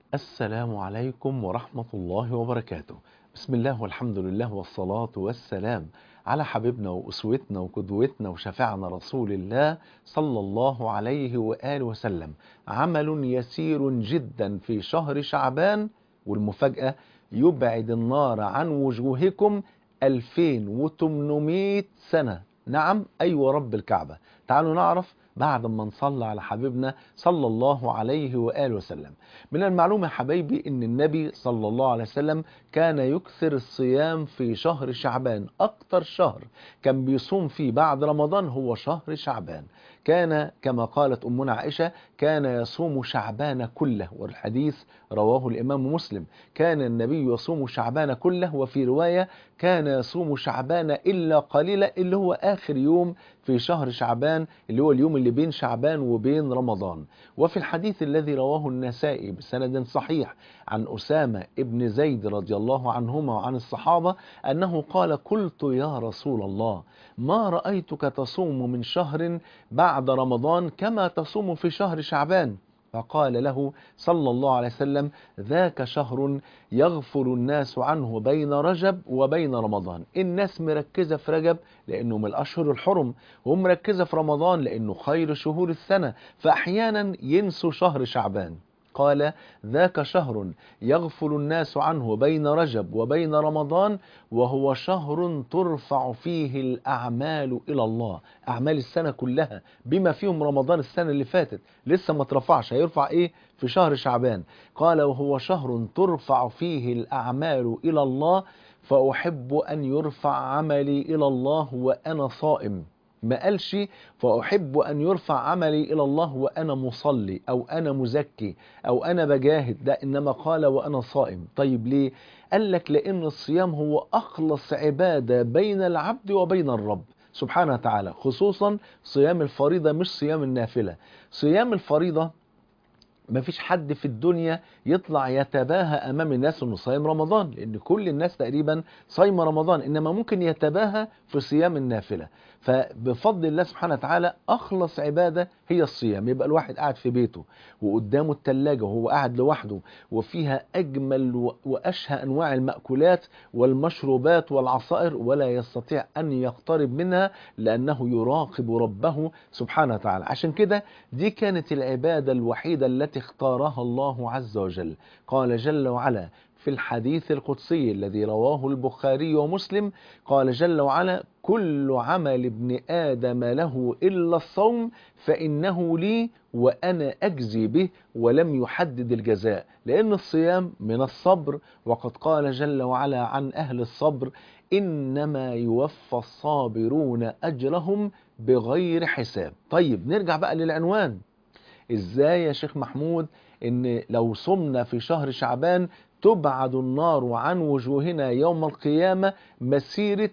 السلام عليكم ورحمة الله وبركاته بسم الله والحمد لله والصلاة والسلام على حبيبنا وأسوتنا وقدوتنا وشفعنا رسول الله صلى الله عليه وآله وسلم عمل يسير جدا في شهر شعبان والمفاجأة يبعد النار عن وجوهكم 2800 سنة نعم أيوة رب الكعبة تعالوا نعرف بعد ما نصلى على حبيبنا صلى الله عليه وآله وسلم من المعلومة يا حبايبي ان النبي صلى الله عليه وسلم كان يكثر الصيام في شهر شعبان اكتر شهر كان بيصوم فيه بعد رمضان هو شهر شعبان كان كما قالت أمنا عائشة كان يصوم شعبان كله والحديث رواه الإمام مسلم كان النبي يصوم شعبان كله وفي رواية كان يصوم شعبان إلا قليلا اللي هو آخر يوم في شهر شعبان اللي هو اليوم اللي بين شعبان وبين رمضان وفي الحديث الذي رواه النسائي بسند صحيح عن أسامة ابن زيد رضي الله عنهما وعن الصحابة أنه قال قلت يا رسول الله ما رأيتك تصوم من شهر بعد رمضان كما تصوم في شهر شعبان فقال له صلى الله عليه وسلم ذاك شهر يغفر الناس عنه بين رجب وبين رمضان الناس مركزة في رجب لأنه من الأشهر الحرم ومركزة في رمضان لأنه خير شهور السنة فأحيانا ينسوا شهر شعبان قال ذاك شهر يغفل الناس عنه بين رجب وبين رمضان وهو شهر ترفع فيه الأعمال إلى الله أعمال السنة كلها بما فيهم رمضان السنة اللي فاتت لسه ما ترفعش هيرفع إيه في شهر شعبان قال وهو شهر ترفع فيه الأعمال إلى الله فأحب أن يرفع عملي إلى الله وأنا صائم ما قالش فأحب أن يرفع عملي إلى الله وأنا مصلي أو أنا مزكي أو أنا بجاهد ده إنما قال وأنا صائم طيب ليه؟ قال لك لأن الصيام هو أخلص عبادة بين العبد وبين الرب سبحانه وتعالى خصوصا صيام الفريضة مش صيام النافلة صيام الفريضة ما فيش حد في الدنيا يطلع يتباهى امام الناس انه صايم رمضان لان كل الناس تقريبا صايمه رمضان انما ممكن يتباهى في صيام النافله فبفضل الله سبحانه وتعالى اخلص عباده هي الصيام يبقى الواحد قاعد في بيته وقدامه التلاجة وهو قاعد لوحده وفيها اجمل واشهى انواع المأكولات والمشروبات والعصائر ولا يستطيع ان يقترب منها لانه يراقب ربه سبحانه وتعالى عشان كده دي كانت العباده الوحيده التي اختارها الله عز وجل قال جل وعلا في الحديث القدسي الذي رواه البخاري ومسلم قال جل وعلا كل عمل ابن آدم له إلا الصوم فإنه لي وأنا أجزي به ولم يحدد الجزاء لأن الصيام من الصبر وقد قال جل وعلا عن أهل الصبر إنما يوفى الصابرون أجرهم بغير حساب طيب نرجع بقى للعنوان ازاي يا شيخ محمود ان لو صمنا في شهر شعبان تبعد النار عن وجوهنا يوم القيامة مسيرة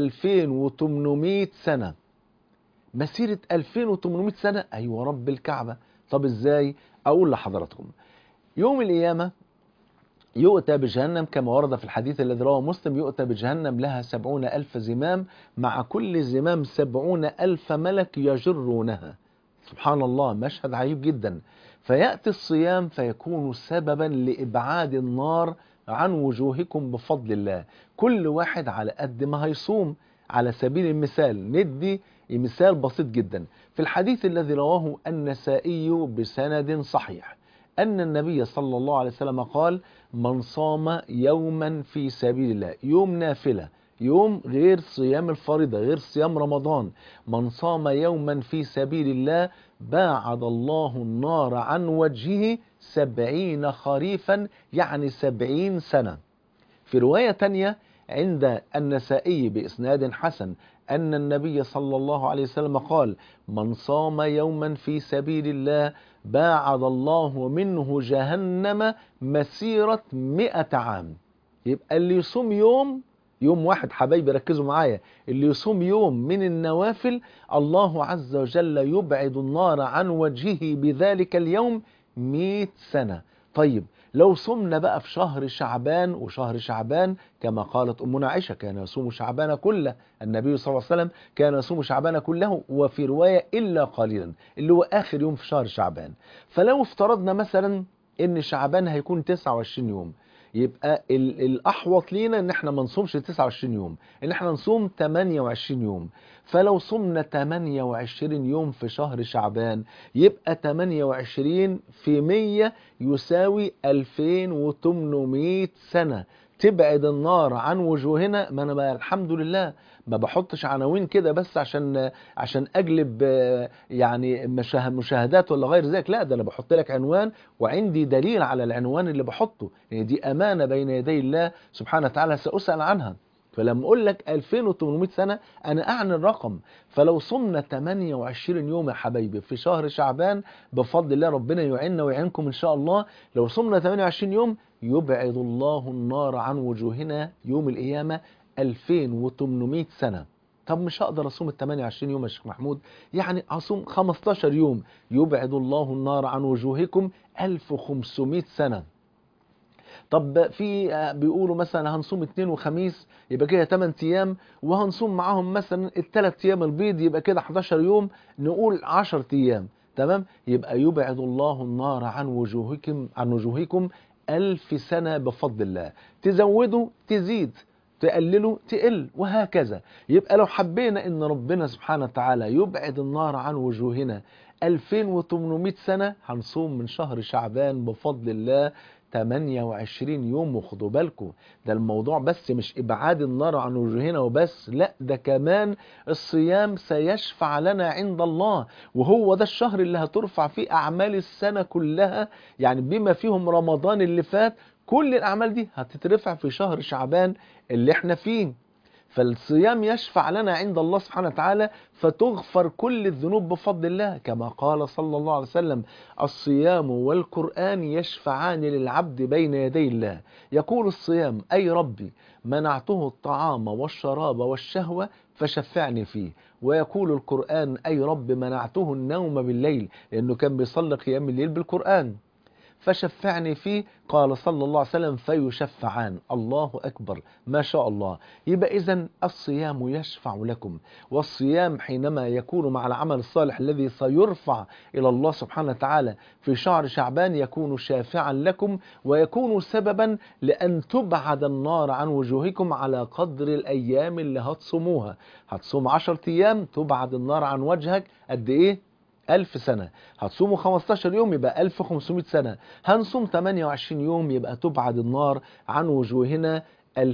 2800 سنة مسيرة 2800 سنة أيوة رب الكعبة طب ازاي أقول لحضراتكم يوم القيامة يؤتى بجهنم كما ورد في الحديث الذي رواه مسلم يؤتى بجهنم لها سبعون ألف زمام مع كل زمام سبعون ألف ملك يجرونها سبحان الله مشهد عجيب جدا فيأتي الصيام فيكون سببا لإبعاد النار عن وجوهكم بفضل الله كل واحد على قد ما هيصوم على سبيل المثال ندي مثال بسيط جدا في الحديث الذي رواه النسائي بسند صحيح أن النبي صلى الله عليه وسلم قال من صام يوما في سبيل الله يوم نافلة يوم غير صيام الفريضة غير صيام رمضان من صام يوما في سبيل الله باعد الله النار عن وجهه سبعين خريفا يعني سبعين سنة في رواية تانية عند النسائي بإسناد حسن أن النبي صلى الله عليه وسلم قال من صام يوما في سبيل الله باعد الله منه جهنم مسيرة مئة عام يبقى اللي يصوم يوم يوم واحد حبايبي ركزوا معايا اللي يصوم يوم من النوافل الله عز وجل يبعد النار عن وجهه بذلك اليوم مئة سنة طيب لو صمنا بقى في شهر شعبان وشهر شعبان كما قالت أمنا عائشة كان يصوم شعبان كله النبي صلى الله عليه وسلم كان يصوم شعبان كله وفي رواية إلا قليلا اللي هو آخر يوم في شهر شعبان فلو افترضنا مثلا ان شعبان هيكون 29 يوم يبقى ال- الاحوط لينا ان احنا ما نصومش 29 يوم ان احنا نصوم 28 يوم فلو صمنا 28 يوم في شهر شعبان يبقى 28 في 100 يساوي 2800 سنة تبعد النار عن وجوهنا ما انا بقى الحمد لله ما بحطش عناوين كده بس عشان عشان اجلب آه، يعني مشاه- مشاهدات ولا غير ذلك لا ده انا بحط لك عنوان وعندي دليل على العنوان اللي بحطه يعني دي امانه بين يدي الله سبحانه وتعالى ساسال عنها فلما اقول لك 2800 سنه انا اعني الرقم فلو صمنا 28 يوم يا حبايبي في شهر شعبان بفضل الله ربنا يعيننا ويعينكم ان شاء الله لو صمنا 28 يوم يبعد الله النار عن وجوهنا يوم القيامه 2800 سنه طب مش هقدر اصوم ال 28 يوم يا شيخ محمود يعني اصوم 15 يوم يبعد الله النار عن وجوهكم 1500 سنه طب في آه، بيقولوا مثلا هنصوم اثنين وخميس يبقى كده 8 ايام وهنصوم معاهم مثلا الثلاث ايام البيض يبقى كده 11 يوم نقول 10 ايام تمام يبقى يبعد الله النار عن وجوهكم عن وجوهكم ألف سنة بفضل الله تزودوا تزيد تقللوا تقل وهكذا يبقى لو حبينا ان ربنا سبحانه وتعالى يبعد النار عن وجوهنا 2800 سنة هنصوم من شهر شعبان بفضل الله 28 يوم وخدوا بالكم ده الموضوع بس مش ابعاد النار عن وجوهنا وبس لا ده كمان الصيام سيشفع لنا عند الله وهو ده الشهر اللي هترفع فيه اعمال السنه كلها يعني بما فيهم رمضان اللي فات كل الاعمال دي هتترفع في شهر شعبان اللي احنا فيه فالصيام يشفع لنا عند الله سبحانه وتعالى فتغفر كل الذنوب بفضل الله كما قال صلى الله عليه وسلم الصيام والقرآن يشفعان للعبد بين يدي الله يقول الصيام أي ربي منعته الطعام والشراب والشهوة فشفعني فيه ويقول القرآن أي رب منعته النوم بالليل لأنه كان بيصلي قيام الليل بالقرآن فشفعني فيه قال صلى الله عليه وسلم فيشفعان الله أكبر ما شاء الله يبقى إذن الصيام يشفع لكم والصيام حينما يكون مع العمل الصالح الذي سيرفع إلى الله سبحانه وتعالى في شهر شعبان يكون شافعا لكم ويكون سببا لأن تبعد النار عن وجوهكم على قدر الأيام اللي هتصوموها هتصوم 10 أيام تبعد النار عن وجهك قد إيه؟ ألف سنة هتصوموا 15 يوم يبقى 1500 سنة هنصوم 28 يوم يبقى تبعد النار عن وجوهنا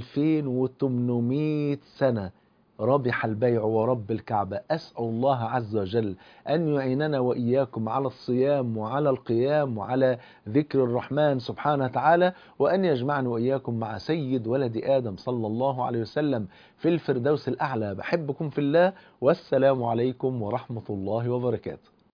2800 سنة ربح البيع ورب الكعبة أسأل الله عز وجل أن يعيننا وإياكم على الصيام وعلى القيام وعلى ذكر الرحمن سبحانه وتعالى وأن يجمعني وإياكم مع سيد ولد آدم صلى الله عليه وسلم في الفردوس الأعلى بحبكم في الله والسلام عليكم ورحمة الله وبركاته